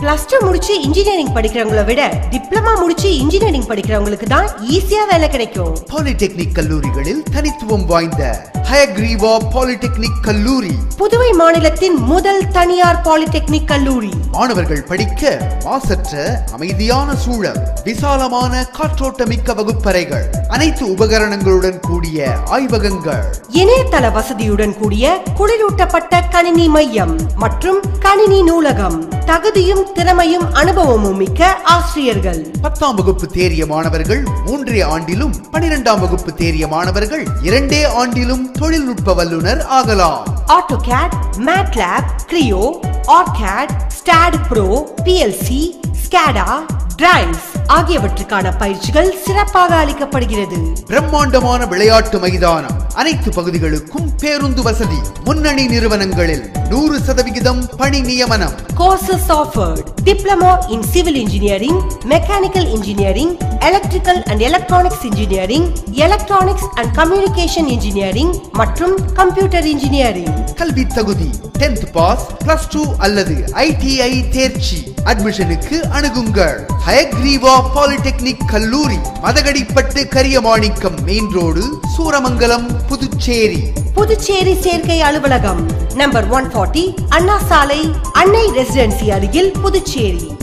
Plus two முடிச்சு engineering படிக்கிறவங்கள விட டிப்ளமா முடிச்சு இன்ஜினியரிங் படிக்கிறவங்களுக்கு தான் ஈஸியா வேலை கிடைக்கும் பாலிடெக்னிக் கல்லூரிகளில் தனித்துவம் வாய்ந்த ஹயக்ரீவா பாலிடெக்னிக் கல்லூரி புதுவை மாநிலத்தின் முதல் தனியார் பாலிடெக்னிக் கல்லூரி மாணவர்கள் படிக்க மாசற்ற அமைதியான சூழல் விசாலமான காற்றோட்டமிக்க வகுப்பறைகள் அனைத்து உபகரணங்களுடன் கூடிய ஆய்வகங்கள் இணையதள வசதியுடன் கூடிய குளிரூட்டப்பட்ட கணினி மையம் மற்றும் கணினி நூலகம் தகுதியும் திறமையும் அனுபவமும் மிக்க ஆசிரியர்கள் பத்தாம் வகுப்பு தேறிய மாணவர்கள் மூன்றே ஆண்டிலும் பனிரெண்டாம் வகுப்பு தேறிய மாணவர்கள் இரண்டே ஆண்டிலும் தொழில்நுட்ப வல்லுனர் ஆகலாம் ஆட்டோகேட் மேட்லாப் கிரியோ ஆர்கேட் STAAD Pro PLC SCADA drives ஆகியவற்றுக்கான பயிற்சிகள் சிறப்பாக அளிக்கப்படுகிறது பிரம்மாண்டமான விளையாட்டு மைதானம் அனைத்து பகுதிகளுக்கும் பேருந்து வசதி முன்னணி நிறுவனங்களில் நூறு சதவிகிதம் பணி நியமனம் Courses offered Diploma in Civil Engineering, Mechanical Engineering, Electrical and Electronics Engineering, Electronics and Communication Engineering மற்றும் Computer Engineering. கல்வி தகுதி 10th பாஸ் பிளஸ் டூ அல்லது ஐடிஐ தேர்ச்சி அட்மிஷனுக்கு அணுகுங்கள் ஹயக்ரீவா பாலிடெக்னிக் கல்லூரி மதகடிப்பட்டு கரியமாணிக்கம் மெயின் ரோடு சூரமங்கலம் புதுச்சேரி புதுச்சேரி சேர்க்கை அலுவலகம் நம்பர் ஒன் ஃபார்ட்டி அண்ணா சாலை அன்னை ரெசிடென்சி அருகில் புதுச்சேரி